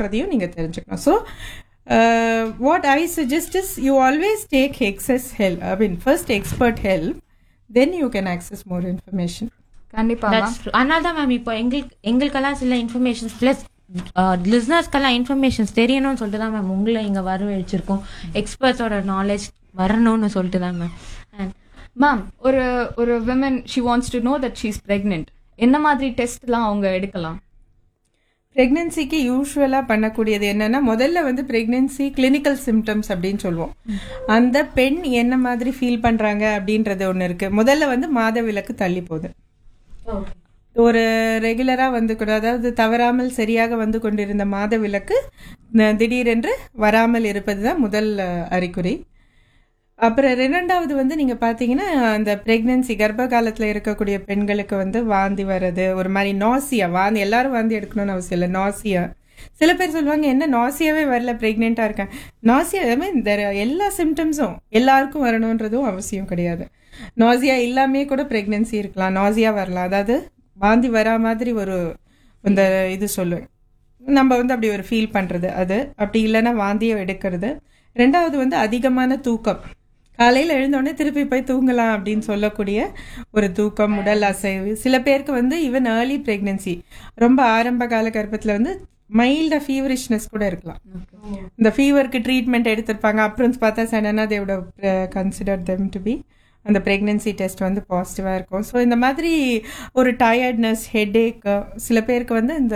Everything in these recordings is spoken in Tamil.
வரணுன்றதையும் நீங்கள் தெரிஞ்சுக்கணும் so what I suggest is you always take access help I mean first expert help then you can access more information கண்டிப்பா மேம் That's true. அதனால தான் மேம் இப்போ எங்களுக்கு எங்களுக்கெல்லாம் சில இன்ஃபர்மேஷன்ஸ் ப்ளஸ் லிஸ்னர்ஸ்க்கெல்லாம் இன்ஃபர்மேஷன்ஸ் தெரியணும்னு சொல்லிட்டு தான் மேம் உங்களை இங்கே வரவழைச்சிருக்கோம் எக்ஸ்பர்ட்ஸோட நாலேஜ் வரணும்னு சொல்லிட்டு தான் மேம் அண்ட் மேம் ஒரு ஒரு women she wants to know that she is pregnant என்ன மாதிரி டெஸ்ட்லாம் அவங்க எடுக்கலாம் ப்ரெக்னென்சிக்கு யூஸ்வலாக பண்ணக்கூடியது என்னன்னா முதல்ல வந்து ப்ரெக்னென்சி கிளினிக்கல் சிம்டம்ஸ் அப்படின்னு சொல்லுவோம் அந்த பெண் என்ன மாதிரி ஃபீல் பண்ணுறாங்க அப்படின்றது ஒன்று இருக்கு முதல்ல வந்து மாத விலக்கு தள்ளி போகுது ஒரு ரெகுலராக வந்து கூட அதாவது தவறாமல் சரியாக வந்து கொண்டிருந்த மாத விலக்கு ந- திடீரென்று வராமல் இருப்பது தான் முதல் அஹ், அறிகுறி அப்புறம் இரண்டாவது வந்து நீங்கள் பார்த்தீங்கன்னா அந்த பிரெக்னன்சி கர்ப்ப காலத்தில் இருக்கக்கூடிய பெண்களுக்கு வந்து வாந்தி வர்றது ஒரு மாதிரி நாசியா வாந்தி எல்லாரும் வாந்தி எடுக்கணும்னு அவசியம் இல்லை நாசியா சில பேர் சொல்லுவாங்க என்ன நாசியாவே வரல ப்ரெக்னெண்ட்டாக இருக்கேன் nausea I mean, there are எல்லா சிம்டம்ஸும் எல்லாருக்கும் வரணுன்றதும் அவசியம் கிடையாது நாசியா இல்லாமே கூட ப்ரெக்னென்சி இருக்கலாம் நாசியா வரலாம் அதாவது வாந்தி வரா மாதிரி ஒரு இந்த இது சொல்லுவேன் நம்ம வந்து அப்படி ஒரு ஃபீல் பண்ணுறது அது அப்படி இல்லைன்னா வாந்தியை எடுக்கிறது ரெண்டாவது வந்து அதிகமான தூக்கம் காலையில் எழுந்தோடனே திருப்பி போய் தூங்கலாம் அப்படின்னு சொல்லக்கூடிய ஒரு தூக்கம் உடல் அசைவு சில பேருக்கு வந்து ஈவன் ஏர்லி ப்ரெக்னென்சி ரொம்ப ஆரம்ப கால கர்ப்பத்தில் வந்து மைல்டாக ஃபீவரிஷ்னஸ் கூட இருக்கலாம் இந்த ஃபீவருக்கு ட்ரீட்மெண்ட் எடுத்திருப்பாங்க அப்புறம் பார்த்தா சடனாக தேவோட கன்சிடர் தெம் டு பி அந்த ப்ரெக்னென்சி டெஸ்ட் வந்து பாசிட்டிவாக இருக்கும் ஸோ இந்த மாதிரி ஒரு டயர்ட்னஸ் ஹெட்டேக் சில பேருக்கு வந்து இந்த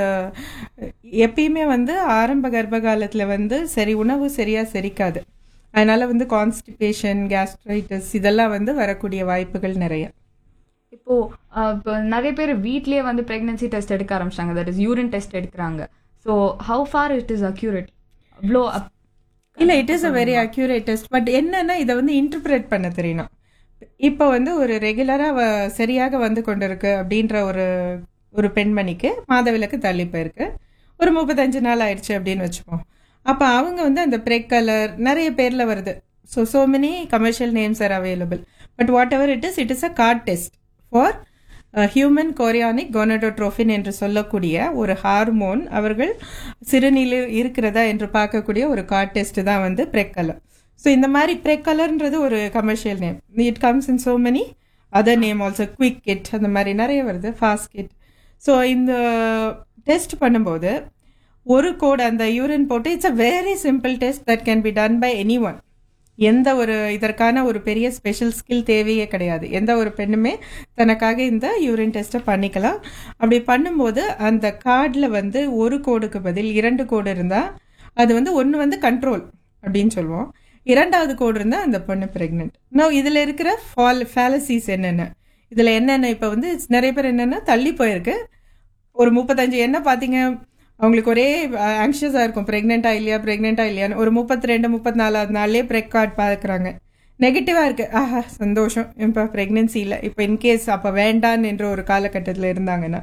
எப்பயுமே வந்து ஆரம்ப கர்ப்ப காலத்தில் வந்து சரி உணவு சரியாக செரிக்காது அதனால வந்து கான்ஸ்டிபேஷன் கேஸ்ட்ரைட்டிஸ் இதெல்லாம் வந்து வரக்கூடிய வாய்ப்புகள் நிறைய இப்போ அஹ், இப்போ நிறைய பேர் வீட்லயே வந்து பிரெக்னன்சி டெஸ்ட் எடுக்க ஆரம்பிச்சாங்க தட் இஸ் யூரின் டெஸ்ட் எடுக்கிறாங்க so how far it is accurate அவ்வளோ அப்- இல்ல it is a very accurate test but என்னன்னா இதை வந்து இன்டர்பிரேட் பண்ண தெரியணும் இப்போ வந்து ஒரு ரெகுலரா சரியாக வந்து கொண்டிருக்கு அப்படின்ற ஒரு ஒரு பெண்மணிக்கு மாதவிலக்கு தள்ளி போயிருக்கு ஒரு முப்பத்தஞ்சு நாள் ஆயிடுச்சு அப்படின்னு வச்சுப்போம் அப்போ அவங்க வந்து அந்த பிரெக் கலர் நிறைய பேர்ல வருது so so many commercial names are available but whatever it is it is a card test for human chorionic gonadotrophin என்று சொல்லக்கூடிய ஒரு ஹார்மோன் அவர்கள் சிறுநீரில் இருக்கிறதா என்று பார்க்கக்கூடிய ஒரு கார்ட் டெஸ்ட் தான் வந்து பிரெக் கலர் ஸோ இந்த மாதிரி பிரெக் கலர்ன்றது ஒரு commercial name it comes in so many other name also quick kit அந்த மாதிரி நிறைய வருது ஃபாஸ்ட் கிட் ஸோ இந்த டெஸ்ட் பண்ணும்போது ஒரு கோட் அந்த யூரின் போட்டு it's a very simple test that can be done by any one எந்த ஒரு இதற்கான ஒரு பெரிய ஸ்பெஷல் ஸ்கில் தேவையே கிடையாது எந்த ஒரு பெண்ணுமே தனக்காக இந்த யூரின் டெஸ்ட்டை பண்ணிக்கலாம் அப்படி பண்ணும்போது அந்த கார்டில் வந்து ஒரு கோடுக்கு பதில் இரண்டு கோடு இருந்தால் அது வந்து ஒன்று வந்து கண்ட்ரோல் அப்படின்னு சொல்லுவோம் இரண்டாவது கோடு இருந்தால் அந்த பொண்ணு ப்ரெக்னென்ட் நோ இதில் இருக்கிற ஃபால் ஃபேலசிஸ் என்னென்ன இதில் என்னென்ன இப்போ வந்து நிறைய பேர் என்னென்னா தள்ளி போயிருக்கு ஒரு முப்பத்தஞ்சு என்ன பார்த்தீங்க அவங்களுக்கு ஒரே ஆங்ஷியஸாக இருக்கும் ப்ரெக்னெண்ட்டா இல்லையா ப்ரெக்னெண்ட்டா இல்லையான்னு ஒரு முப்பத்தி ரெண்டு முப்பத்தி நாலாவது நாள்லேயே ப்ரெக் கார்டு பார்க்குறாங்க நெகட்டிவாக இருக்குது ஆஹா சந்தோஷம் இப்போ ப்ரெக்னென்சி இல்லை இப்போ இன்கேஸ் அப்போ வேண்டான்னு என்ற ஒரு காலகட்டத்தில் இருந்தாங்கன்னா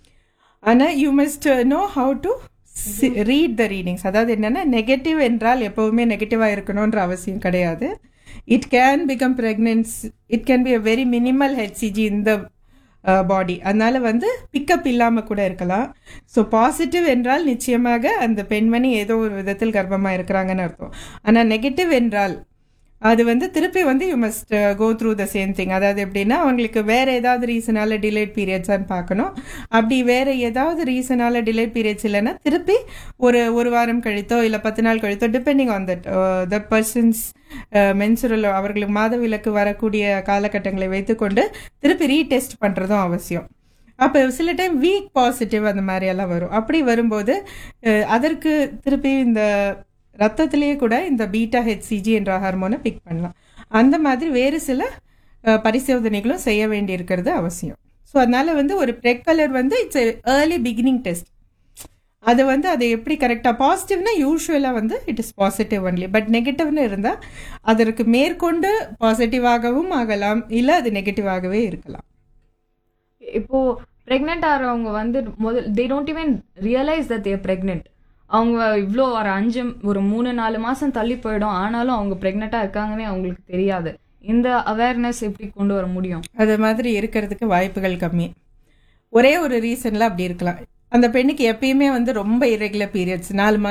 ஆனால் you must know how to read the readings அதாவது என்னென்னா நெகட்டிவ் என்றால் எப்போவுமே நெகட்டிவாக இருக்கணுன்ற அவசியம் கிடையாது it can become pregnant it can be a very minimal HCG இந்த பாடி அதனால வந்து பிக்கப் இல்லாமல் கூட இருக்கலாம் ஸோ பாசிட்டிவ் என்றால் நிச்சயமாக அந்த பெண்மணி ஏதோ ஒரு விதத்தில் கர்ப்பமாக இருக்கிறாங்கன்னு அர்த்தம் ஆனால் நெகட்டிவ் என்றால் அது வந்து திருப்பி வந்து you must go through the same thing அதாவது எப்படின்னா அவங்களுக்கு வேற ஏதாவது ரீசனால டிலேட் பீரியட்ஸான்னு பார்க்கணும் அப்படி வேற ஏதாவது ரீசனால டிலேட் பீரியட்ஸ் இல்லைன்னா திருப்பி ஒரு ஒரு வாரம் கழித்தோ இல்லை பத்து நாள் கழித்தோ depending on that the person's menstrual அவர்களுக்கு மாதவிலக்கு வரக்கூடிய காலகட்டங்களை வைத்துக்கொண்டு திருப்பி ரீடெஸ்ட் பண்ணுறதும் அவசியம் அப்போ சில டைம் வீக் பாசிட்டிவ் அந்த மாதிரி எல்லாம் வரும் அப்படி வரும்போது அஹ், அதற்கு திருப்பி இந்த ரத்தத்திலேயே கூட இந்த பீட்டா ஹெச்சிஜி என்ற ஹார்மோனை பிக் பண்ணலாம் அந்த மாதிரி வேறு சில அஹ், பரிசோதனைகளும் செய்ய வேண்டியிருக்கிறது அவசியம் ஸோ அதனால வந்து ஒரு பிரெக் கலர் வந்து இட்ஸ் ஏர்லி பிகினிங் டெஸ்ட் அது வந்து அது எப்படி கரெக்டாக பாசிட்டிவ்னா யூஸ்வலாக வந்து it is positive only but நெகட்டிவ்னு இருந்தால் அதற்கு மேற்கொண்டு பாசிட்டிவாகவும் ஆகலாம் இல்லை அது நெகட்டிவாகவே இருக்கலாம் இப்போ பிரெக்னென்ட் ஆகிறவங்க வந்து முதல் they don't even realise that they're pregnant அவங்க இவ்வளோ ஒரு அஞ்சு ஒரு மூணு நாலு மாசம் தள்ளி போயிடும் ஆனாலும் அவங்க பிரெக்னெண்ட்டாக இருக்காங்கன்னே அவங்களுக்கு தெரியாது இந்த அவேர்னஸ் எப்படி கொண்டு வர முடியும் அது மாதிரி இருக்கிறதுக்கு வாய்ப்புகள் கம்மி ஒரே ஒரு ரீசன்ல அப்படி இருக்கலாம் அந்த பெண்ணுக்கு எப்பயுமே வந்து ரொம்ப இரெகுலர் பீரியட்ஸ் நாலு